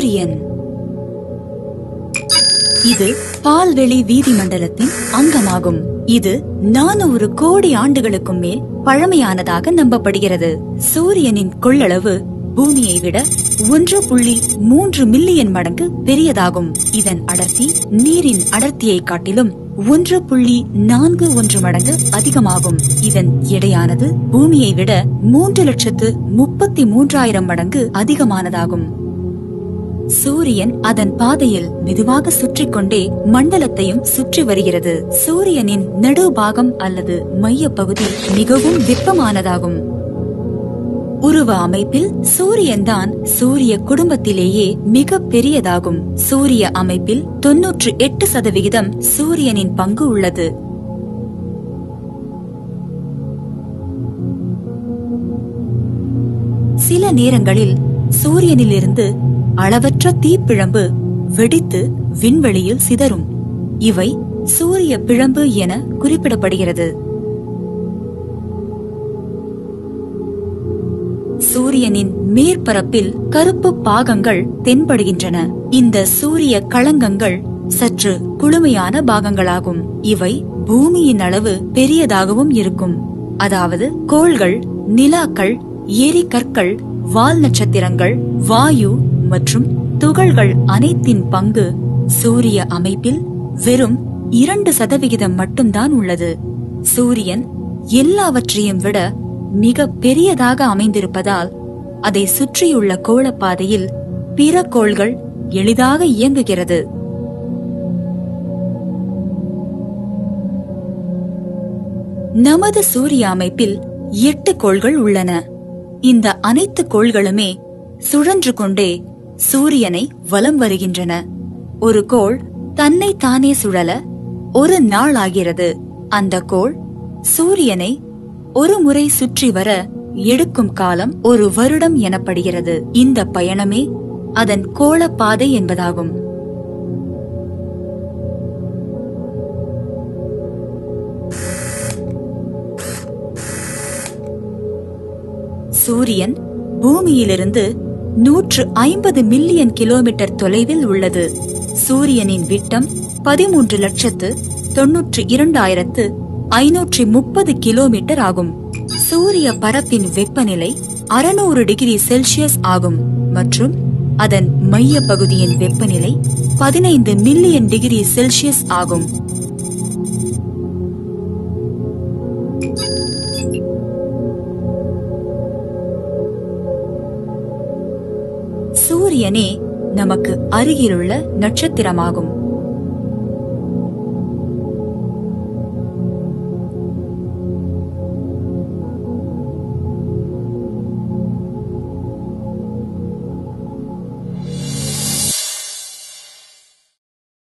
சூரியன் இது பால்வெளி வீதி மண்டலத்தின் அங்கமாகும் இது நானூறு கோடி ஆண்டுகளுக்கும் மேல் பழமையானதாக நம்பப்படுகிறது சூரியனின் கொள்ளளவு பூமியை விட ஒன்று புள்ளி மூன்று மில்லியன் மடங்கு பெரியதாகும் இதன் அடர்த்தி நீரின் அடர்த்தியை காட்டிலும் ஒன்று புள்ளி நான்கு ஒன்று மடங்கு அதிகமாகும் இதன் எடையானது பூமியை விட மூன்று லட்சத்து முப்பத்தி மூன்றாயிரம் மடங்கு அதிகமானதாகும் சூரியன் அதன் பாதையில் மெதுவாக சுற்றிக் கொண்டே மண்டலத்தையும் சுற்றி வருகிறது சூரியனின் நடுபாகம் அல்லது மையப் பகுதி மிகவும் வெப்பமானதாகும் உருவ அமைப்பில் சூரியன்தான் சூரிய குடும்பத்திலேயே மிக பெரியதாகும் சூரிய அமைப்பில் தொன்னூற்று எட்டு சதவிகிதம் சூரியனின் பங்கு உள்ளது சில நேரங்களில் சூரியனிலிருந்து அளவற்ற தீப்பிழம்பு வெடித்து விண்வெளியில் சிதறும் இவை சூரிய பிழம்பு என குறிப்பிடப்படுகிறது சூரியனின் மேற்பரப்பில் கருப்பு பாகங்கள் தென்படுகின்றன இந்த சூரிய களங்கங்கள் சற்று குளுமையான பாகங்களாகும் இவை பூமியின் அளவு பெரியதாகவும் இருக்கும் அதாவது கோள்கள் நிலாக்கள் எரிகற்கள் வால் நட்சத்திரங்கள் வாயு மற்றும் துகள்கள் அனைத்தின் பங்கு சூரிய அமைப்பில் வெறும் இரண்டு சதவிகிதம் மட்டும்தான் உள்ளது சூரியன் எல்லாவற்றையும் விட மிக பெரியதாக அமைந்திருப்பதால் அதை சுற்றியுள்ள கோளப்பாதையில் பிற கோள்கள் எளிதாக இயங்குகிறது நமது சூரிய அமைப்பில் எட்டு கோள்கள் உள்ளன இந்த அனைத்து கோள்களுமே சுழன்று கொண்டே சூரியனை வலம் வருகின்றன ஒரு கோள் தன்னை தானே சுழல ஒரு நாள் ஆகிறது அந்த கோள் சூரியனை ஒரு முறை சுற்றி வர எடுக்கும் காலம் ஒரு வருடம் எனப்படுகிறது இந்த பயணமே அதன் கோளப்பாதை என்பதாகும் சூரியன் பூமியிலிருந்து நூற்று ஐம்பது மில்லியன் கிலோமீட்டர் தொலைவில் உள்ளது சூரியனின் விட்டம் பதிமூன்று லட்சத்து தொன்னூற்று இரண்டாயிரத்து ஐநூற்றி முப்பது கிலோமீட்டர் ஆகும் சூரிய பரப்பின் வெப்பநிலை அறுநூறு டிகிரி செல்சியஸ் ஆகும் மற்றும் அதன் மைய பகுதியின் வெப்பநிலை பதினைந்து மில்லியன் டிகிரி செல்சியஸ் ஆகும் சூரியனே நமக்கு அருகிலுள்ள நட்சத்திரமாகும்